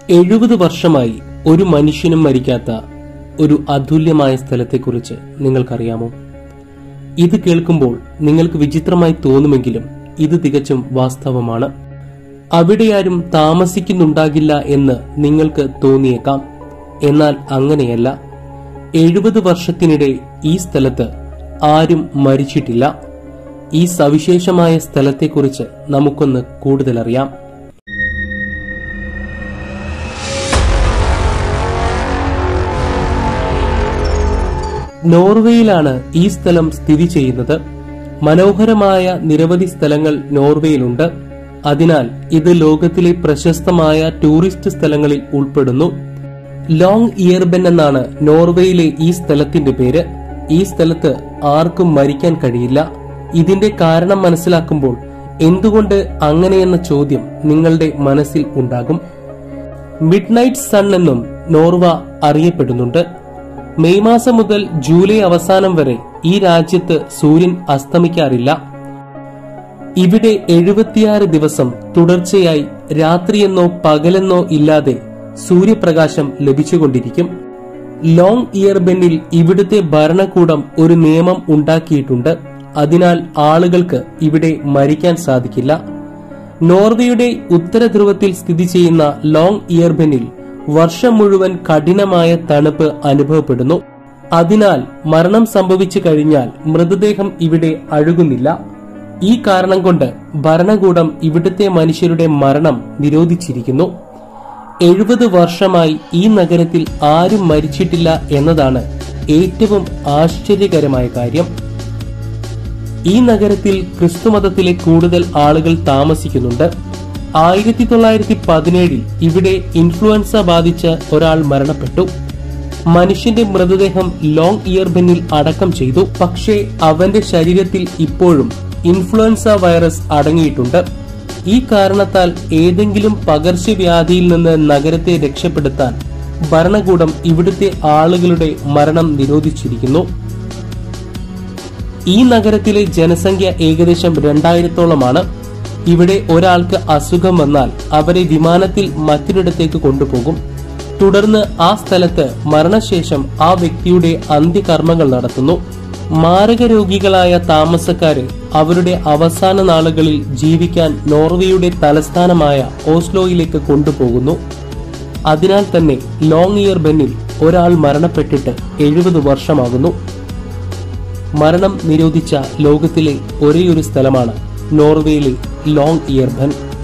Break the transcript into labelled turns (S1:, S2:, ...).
S1: എഴുപത് വർഷമായി ഒരു മനുഷ്യനും മരിക്കാത്ത ഒരു അതുല്യമായ സ്ഥലത്തെക്കുറിച്ച് നിങ്ങൾക്കറിയാമോ ഇത് കേൾക്കുമ്പോൾ നിങ്ങൾക്ക് വിചിത്രമായി തോന്നുമെങ്കിലും ഇത് തികച്ചും വാസ്തവമാണ് അവിടെ ആരും താമസിക്കുന്നുണ്ടാകില്ല എന്ന് നിങ്ങൾക്ക് തോന്നിയേക്കാം എന്നാൽ അങ്ങനെയല്ല എഴുപത് വർഷത്തിനിടെ ഈ സ്ഥലത്ത് ആരും മരിച്ചിട്ടില്ല ഈ സവിശേഷമായ സ്ഥലത്തെക്കുറിച്ച് നമുക്കൊന്ന് കൂടുതലറിയാം നോർവേയിലാണ് ഈ സ്ഥലം സ്ഥിതി ചെയ്യുന്നത് മനോഹരമായ നിരവധി സ്ഥലങ്ങൾ നോർവേയിലുണ്ട് അതിനാൽ ഇത് ലോകത്തിലെ പ്രശസ്തമായ ടൂറിസ്റ്റ് സ്ഥലങ്ങളിൽ ഉൾപ്പെടുന്നു ലോങ് ഇയർബെൻ എന്നാണ് നോർവേയിലെ ഈ സ്ഥലത്തിന്റെ പേര് ഈ സ്ഥലത്ത് ആർക്കും മരിക്കാൻ കഴിയില്ല ഇതിന്റെ കാരണം മനസ്സിലാക്കുമ്പോൾ എന്തുകൊണ്ട് അങ്ങനെയെന്ന ചോദ്യം നിങ്ങളുടെ മനസ്സിൽ ഉണ്ടാകും മിഡ് നൈറ്റ് സൺ എന്നും നോർവ അറിയപ്പെടുന്നുണ്ട് മെയ് മാസം മുതൽ ജൂലൈ അവസാനം വരെ ഈ രാജ്യത്ത് സൂര്യൻ അസ്തമിക്കാറില്ല ഇവിടെ എഴുപത്തിയാറ് ദിവസം തുടർച്ചയായി രാത്രിയെന്നോ പകലെന്നോ ഇല്ലാതെ സൂര്യപ്രകാശം ലഭിച്ചുകൊണ്ടിരിക്കും ലോങ് ഇയർബെന്നിൽ ഇവിടുത്തെ ഭരണകൂടം ഒരു നിയമം ഉണ്ടാക്കിയിട്ടുണ്ട് അതിനാൽ ആളുകൾക്ക് ഇവിടെ മരിക്കാൻ സാധിക്കില്ല നോർവേയുടെ ഉത്തര ധ്രുവത്തിൽ സ്ഥിതി ചെയ്യുന്ന ലോങ് ഇയർബെന്നിൽ വർഷം മുഴുവൻ കഠിനമായ തണുപ്പ് അനുഭവപ്പെടുന്നു അതിനാൽ മരണം സംഭവിച്ചു കഴിഞ്ഞാൽ മൃതദേഹം ഇവിടെ അഴുകുന്നില്ല ഈ കാരണം കൊണ്ട് ഭരണകൂടം ഇവിടുത്തെ മനുഷ്യരുടെ മരണം നിരോധിച്ചിരിക്കുന്നു എഴുപത് വർഷമായി ഈ നഗരത്തിൽ ആരും മരിച്ചിട്ടില്ല എന്നതാണ് ഏറ്റവും ആശ്ചര്യകരമായ കാര്യം ഈ നഗരത്തിൽ ക്രിസ്തുമതത്തിലെ കൂടുതൽ ആളുകൾ താമസിക്കുന്നുണ്ട് ആയിരത്തി തൊള്ളായിരത്തി പതിനേഴിൽ ഇവിടെ ഇൻഫ്ലുവൻസ ബാധിച്ച ഒരാൾ മരണപ്പെട്ടു മനുഷ്യന്റെ മൃതദേഹം ലോങ് ഇയർബെന്നിൽ അടക്കം ചെയ്തു പക്ഷേ അവന്റെ ശരീരത്തിൽ ഇപ്പോഴും ഇൻഫ്ലുവൻസ വൈറസ് അടങ്ങിയിട്ടുണ്ട് ഈ കാരണത്താൽ ഏതെങ്കിലും പകർച്ചവ്യാധിയിൽ നിന്ന് നഗരത്തെ രക്ഷപ്പെടുത്താൻ ഭരണകൂടം ഇവിടുത്തെ ആളുകളുടെ മരണം നിരോധിച്ചിരിക്കുന്നു ഈ നഗരത്തിലെ ജനസംഖ്യ ഏകദേശം രണ്ടായിരത്തോളമാണ് ഇവിടെ ഒരാൾക്ക് അസുഖം വന്നാൽ അവരെ വിമാനത്തിൽ മറ്റൊരിടത്തേക്ക് കൊണ്ടുപോകും തുടർന്ന് ആ സ്ഥലത്ത് മരണശേഷം ആ വ്യക്തിയുടെ അന്ത്യകർമ്മങ്ങൾ നടത്തുന്നു മാരക രോഗികളായ താമസക്കാരെ അവരുടെ അവസാന നാളുകളിൽ ജീവിക്കാൻ നോർവേയുടെ തലസ്ഥാനമായ ഓസ്ലോയിലേക്ക് കൊണ്ടുപോകുന്നു അതിനാൽ തന്നെ ലോങ് ഇയർ ബെന്നിൽ ഒരാൾ മരണപ്പെട്ടിട്ട് എഴുപത് വർഷമാകുന്നു മരണം നിരോധിച്ച ലോകത്തിലെ ഒരേയൊരു സ്ഥലമാണ് നോർവേയിലെ ലോങ് ഇയർ ബെൻ